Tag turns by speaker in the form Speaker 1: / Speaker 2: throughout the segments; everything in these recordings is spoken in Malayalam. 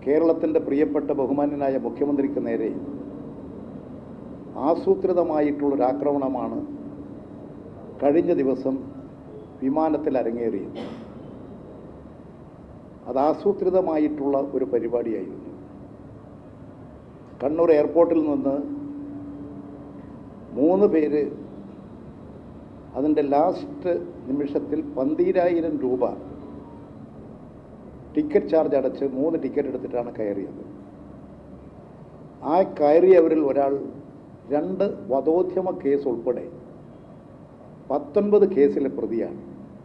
Speaker 1: കേരളത്തിൻ്റെ പ്രിയപ്പെട്ട ബഹുമാന്യനായ മുഖ്യമന്ത്രിക്ക് നേരെ ആസൂത്രിതമായിട്ടുള്ളൊരാക്രമണമാണ് കഴിഞ്ഞ ദിവസം വിമാനത്തിൽ അരങ്ങേറിയത് അത് ആസൂത്രിതമായിട്ടുള്ള ഒരു പരിപാടിയായിരുന്നു കണ്ണൂർ എയർപോർട്ടിൽ നിന്ന് മൂന്ന് പേര് അതിൻ്റെ ലാസ്റ്റ് നിമിഷത്തിൽ പന്തീരായിരം രൂപ ടിക്കറ്റ് ചാർജ് അടച്ച് മൂന്ന് ടിക്കറ്റ് എടുത്തിട്ടാണ് കയറിയത് ആ കയറിയവരിൽ ഒരാൾ രണ്ട് വധോദ്യമ കേസ് ഉൾപ്പെടെ പത്തൊൻപത് കേസിലെ പ്രതിയാണ്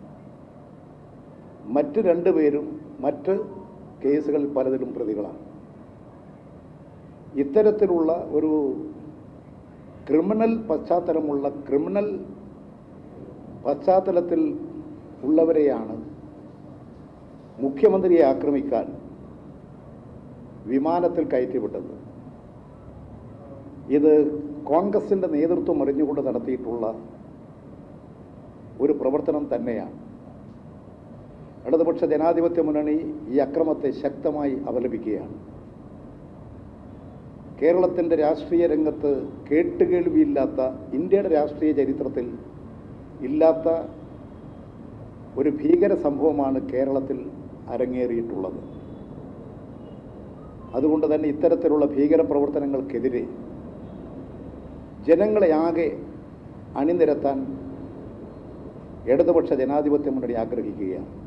Speaker 1: മറ്റ് രണ്ട് പേരും മറ്റ് കേസുകളിൽ പലതിലും പ്രതികളാണ് ഇത്തരത്തിലുള്ള ഒരു ക്രിമിനൽ പശ്ചാത്തലമുള്ള ക്രിമിനൽ പശ്ചാത്തലത്തിൽ ഉള്ളവരെയാണ് മുഖ്യമന്ത്രിയെ ആക്രമിക്കാൻ വിമാനത്തിൽ കയറ്റിവിട്ടത് ഇത് കോൺഗ്രസിൻ്റെ നേതൃത്വം അറിഞ്ഞുകൊണ്ട് നടത്തിയിട്ടുള്ള ഒരു പ്രവർത്തനം തന്നെയാണ് ഇടതുപക്ഷ ജനാധിപത്യ മുന്നണി ഈ അക്രമത്തെ ശക്തമായി അപലപിക്കുകയാണ് കേരളത്തിൻ്റെ രാഷ്ട്രീയ രംഗത്ത് കേട്ടുകേൾവിയില്ലാത്ത ഇന്ത്യയുടെ രാഷ്ട്രീയ ചരിത്രത്തിൽ ഇല്ലാത്ത ഒരു ഭീകര സംഭവമാണ് കേരളത്തിൽ അരങ്ങേറിയിട്ടുള്ളത് അതുകൊണ്ട് തന്നെ ഇത്തരത്തിലുള്ള ഭീകര പ്രവർത്തനങ്ങൾക്കെതിരെ ജനങ്ങളെ ആകെ അണിനിരത്താൻ ഇടതുപക്ഷ ജനാധിപത്യ മുന്നണി ആഗ്രഹിക്കുകയാണ്